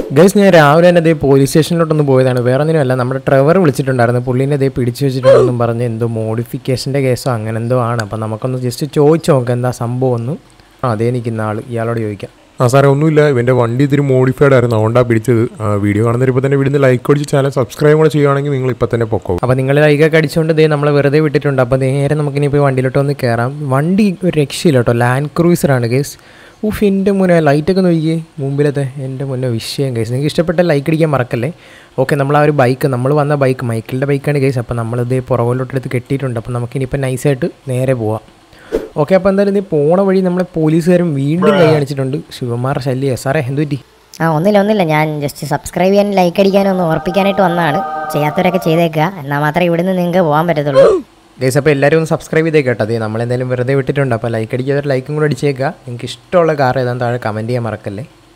guys ഞാൻ രാവിലെ തന്നെ അതേ പോലീസ് സ്റ്റേഷനിലോട്ടൊന്ന് പോയതാണ് വേറെ ഒന്നിനുമല്ല നമ്മുടെ ട്രെവർ വിളിച്ചിട്ടുണ്ടായിരുന്നു പുള്ളീനെ അതേ പിടിച്ചു വെച്ചിട്ടുണ്ടെന്നും പറഞ്ഞ് എന്തോ മോഡിഫിക്കേഷൻ്റെ കേസോ അങ്ങനെ എന്തോ ആണ് അപ്പം നമുക്കൊന്ന് ജസ്റ്റ് ചോദിച്ചു നോക്കാം എന്താ സംഭവം ഒന്ന് ആ അതേ നിൽക്കുന്ന ആൾ ഇയാളോട് ചോദിക്കാം ആ സാറേ ഒന്നുമില്ല ഇവൻ്റെ വണ്ടി ഇത്തിരി മോഡിഫൈഡ് ആയിരുന്നു അതുകൊണ്ടാണ് പിടിച്ചത് ആ, വീഡിയോ കാണുന്നവർ ഇപ്പോൾ തന്നെ വീടിന് ലൈക്ക് അടിച്ച് ചാനൽ സബ്സ്ക്രൈബ് കൂടെ ചെയ്യുകയാണെങ്കിൽ നിങ്ങൾ ഇപ്പോൾ തന്നെ പൊക്കോ അപ്പോൾ നിങ്ങൾ ലൈക്കൊക്കെ അടിച്ചുകൊണ്ട് ദേ നമ്മളെ വെറുതെ വിട്ടിട്ടുണ്ട് അപ്പോൾ നേരെ നമുക്കിനി ഇപ്പോൾ വണ്ടിയിലോട്ട് ഒന്ന് കയറാം വണ്ടി ഒരു രക്ഷയില്ല കേട്ടോ ലാൻഡ് ക്രൂസറാണ് കേസ് ഉഫ് എൻ്റെ മുന്നേ ലൈറ്റൊക്കെ നോക്കിയേ മുമ്പിലത്തെ എൻ്റെ മുന്നേ വിഷയം കേസ് നിങ്ങൾക്ക് ഇഷ്ടപ്പെട്ട ലൈക്ക് അടിക്കാൻ മറക്കല്ലേ ഓക്കെ നമ്മൾ ആ ഒരു ബൈക്ക് നമ്മൾ വന്ന ബൈക്ക് മൈക്കിളിൻ്റെ ബൈക്കാണ് കേസ് അപ്പോൾ നമ്മളിത് പുറകിലോട്ടെടുത്ത് കെട്ടിയിട്ടുണ്ട് അപ്പോൾ നമുക്കിനിപ്പോൾ നൈസായിട്ട് നേരെ പോവാം ഓക്കെ അപ്പോൾ എന്തായാലും നീ പോണ വഴി നമ്മളെ പോലീസുകാരും വീണ്ടും കൈ കാണിച്ചിട്ടുണ്ട് ശിവകുമാർ ശല്യ സാറേ എന്തു പറ്റി ആ ഒന്നില്ല ഒന്നില്ല ഞാൻ ജസ്റ്റ് സബ്സ്ക്രൈബ് ചെയ്യാനും ലൈക്ക് അടിക്കാനും ഒന്ന് ഓർപ്പിക്കാനായിട്ട് വന്നതാണ് ചെയ്യാത്തവരൊക്കെ ചെയ്തേക്കുക എന്നാൽ മാത്രമേ ഇവിടുന്ന് നിങ്ങൾക്ക് പോകാൻ പറ്റത്തുള്ളൂ ഗൈസ് അപ്പോൾ എല്ലാവരും ഒന്ന് സബ്സ്ക്രൈബ് ചെയ്തേക്ക് കേട്ടോ അതെ നമ്മളെന്തായാലും വെറുതെ വിട്ടിട്ടുണ്ട് അപ്പോൾ ലൈക്ക് അടിക്കാതെ ലൈക്കും കൂടെ അടിച്ചേക്കുക നിങ്ങൾക്ക് ഇഷ്ടമുള്ള കാർ ഏതാണ്ട് താഴെ കമൻറ്റ് ചെയ്യാൻ മറക്കല്ലേ